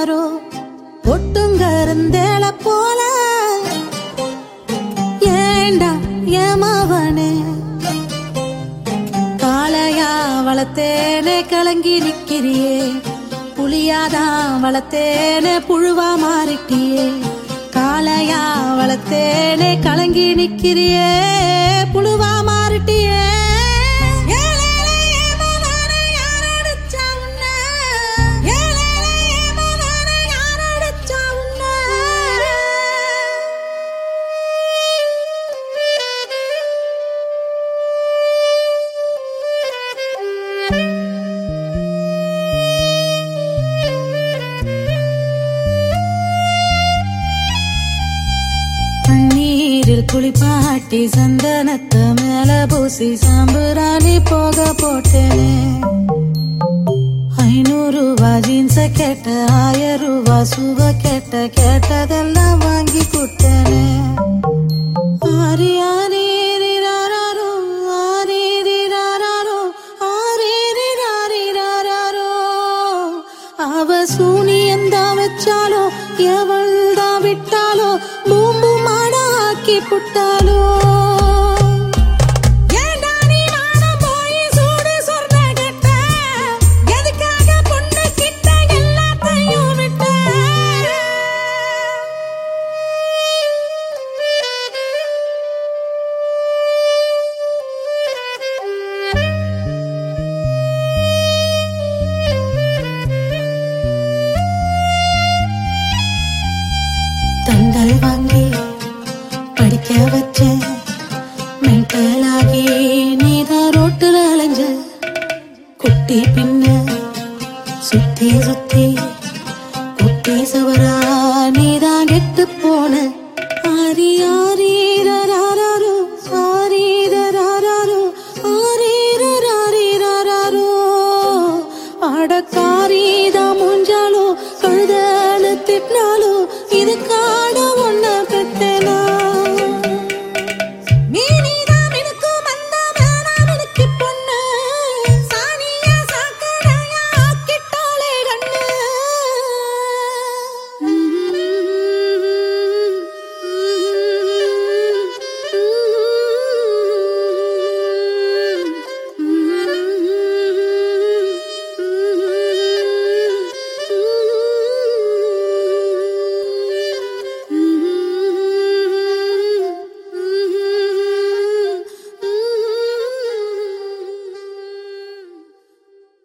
யாரோ ஒட்டுங்கருந்தேள போல ஏண்டா ஏமாவனே காளையா வளர்த்தேனே கலங்கி நிக்கிறியே புளியாதான் வளர்த்தேனே புழுவா மாறிட்டியே காளையா வளர்த்தேனே கலங்கி நிக்கிறியே புழுவா மாறிட்டியே ஏலேலே ஏமாவானே யாரடிச்சா உன்னை? ஏலேலே ஏமாவானே யாரடிச்சா உன்னை? பன்னீரில் குளிப்பாட்டி சந்தனத்தை மேல பூசி சாம்புராணி போக போட்டேனே ஐநூறு ரூபா ஜீன்ஸ கேட்ட ஆயிரம் ரூபா சுவ கேட்ட கேட்டதெல்லாம் வாங்கி கொடுத்தேனே ஆரி ஆரி ரிராராரோ, ஆரி ரிராராரோ, ஆரி ரிராரி ராராரோ. அவ சூனியந்தா வச்சாலோ எவள்தா விட்டாலோ பூம்பு மாடாக்கி புட்டாலோ ஏண்டா நீ வானம் போய் சூடு சொர்ண கட்ட? எதுக்காக பொண்ணு கிட்ட எல்லாத்தையும் விட்ட? தண்டல் வாங்கி படிக்க வச்ச மென்டலாகி நீதான் ரோட்டுல அலைஞ்ச குட்டி பின்ன சுத்தி சுத்தி